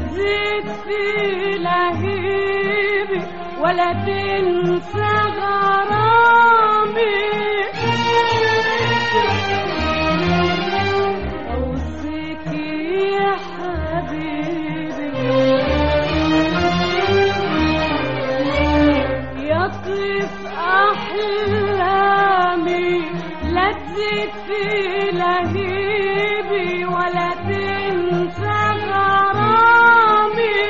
تزيد في لهيبي ولا تنسى غرامي أوصيك يا حبيبي يا طيف أحلامي لا تزيد في لهيبي ولا تنسى غرامي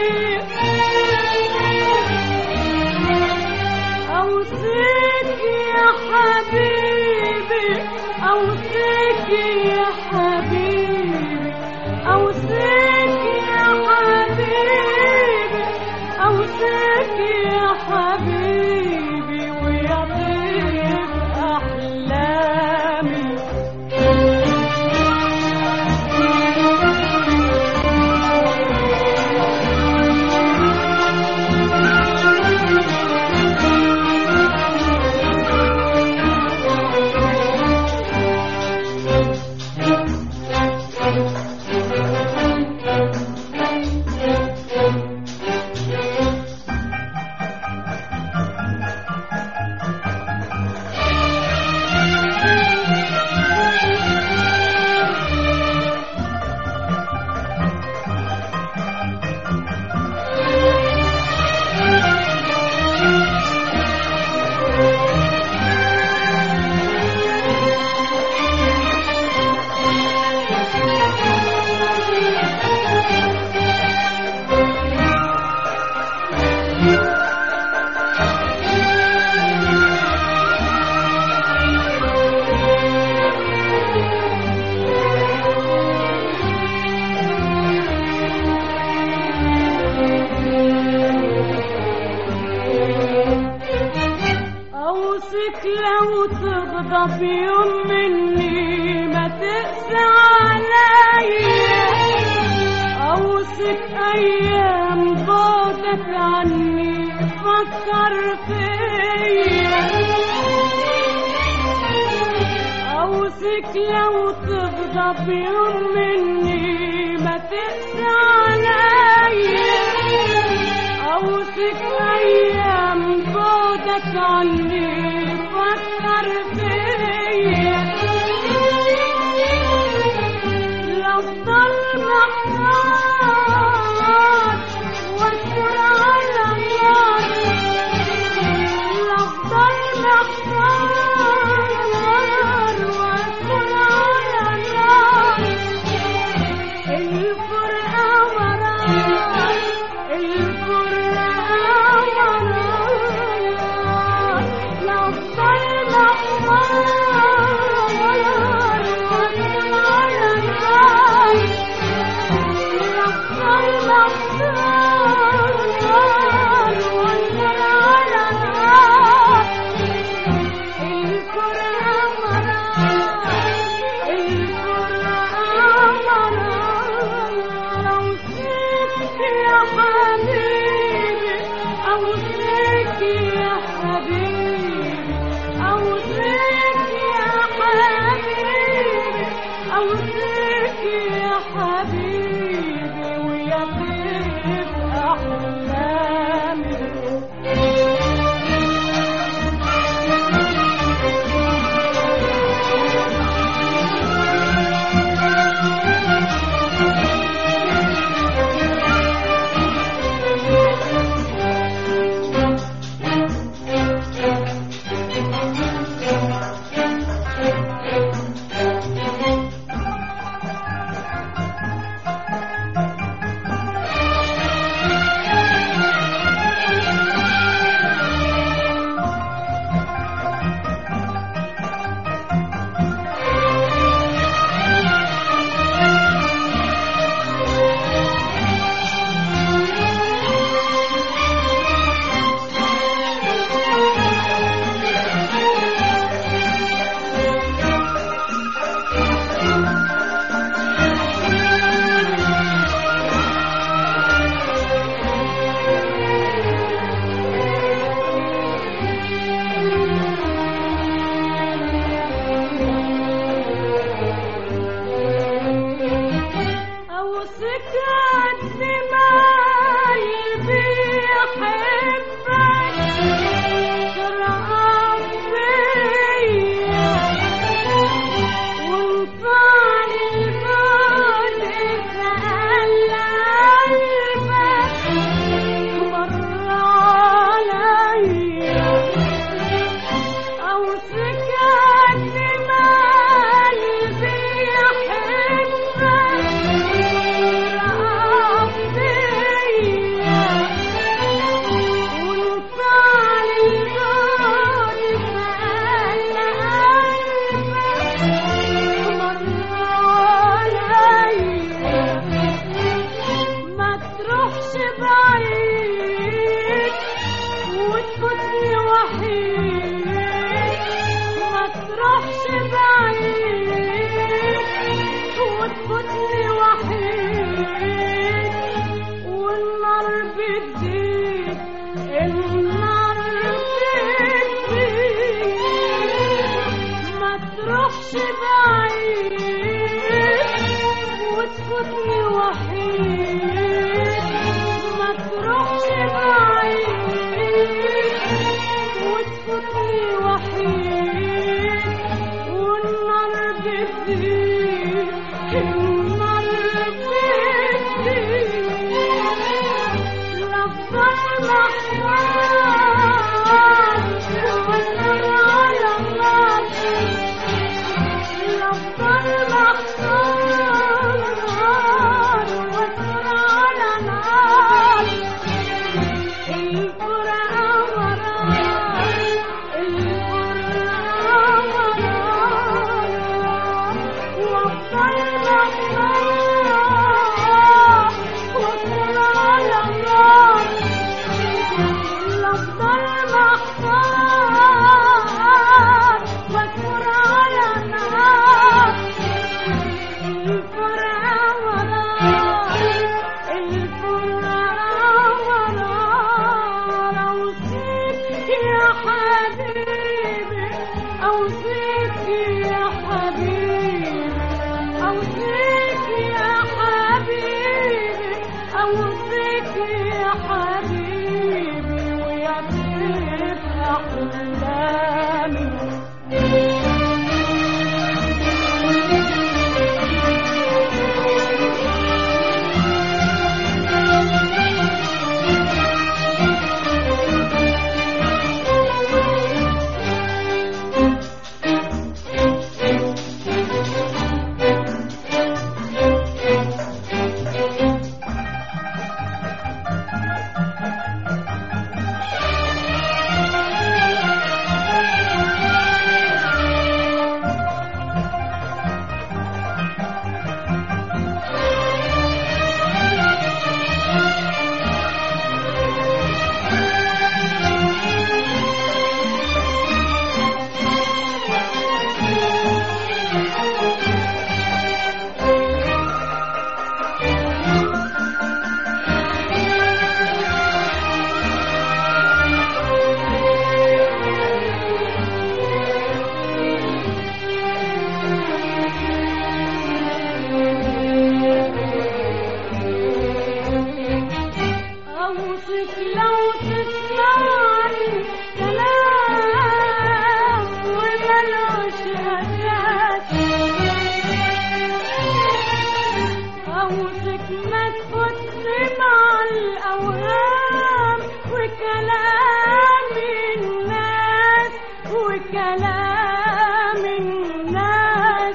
أوصيك يا حبيبي أوصيك يا حبيبي أوصيك يا حبيبي أوصيك يا حبيبي ويا طيب أحلامي أوصيك لو تغضب يوم مني ما تقسى عليا أوصيك أيام بعدك عني فكر فيا أوصيك لو تغضب يوم مني ما تقسى عليا أوصيك أيام بعدك عني فكر فيا لأفضل محتاج واذكر على الله لأفضل محتاج واذكر على الله الفرقة مرار الفرقة مرار لو تروحش بعيد وتفوتني وحيد ما تروحش بعيد وتفوتني وحيد والنار بتزيد النار بتزيد لفظة محمد والنار على النار لفظة محمد والنار على النار الفرقة مرار الفرقة مرار وافضل محمد والنار على النار الأفضل محمد والنار على النار الفرقة مرار الفرقة مرار أوصيك يا حبيبي أوصيك يا حبيبي أوصيك يا حبيبي أوصيك يا حبيبي ويا طيف أحلامي أوصف لو تسمعني كلام وملوش أساس أوصف ما تفوتش مع الأوهام وكلام الناس وكلام الناس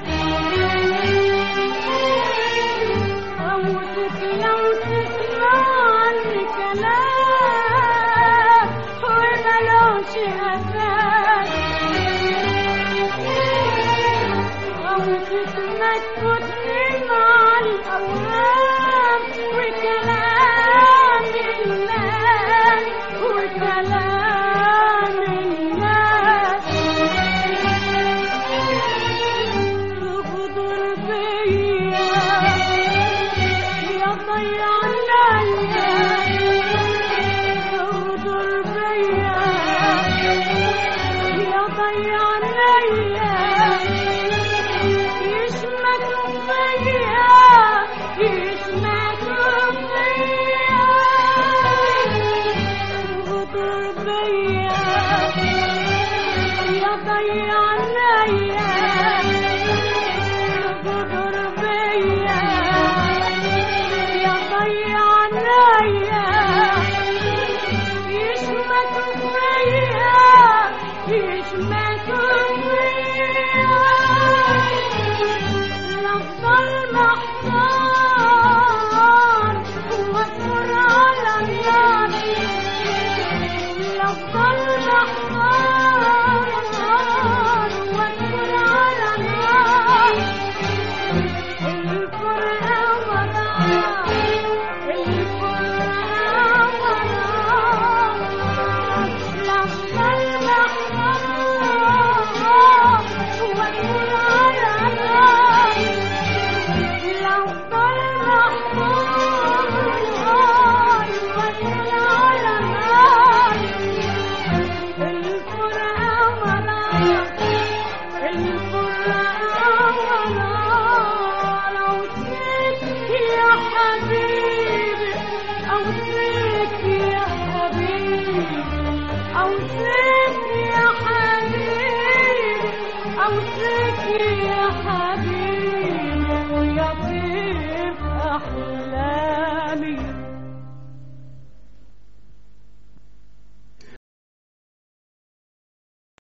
أوصف لو تسمعني كلام وملوش أساس أوصف ما تفوتني مع الأوهام وكلام الناس وكلام الناس تغدر بيا يا ضيع عليا تغدر بيا يا ضيع عليا يشمتوا فيا يشمتوا فيا تغدر بيا يا ضيع عليا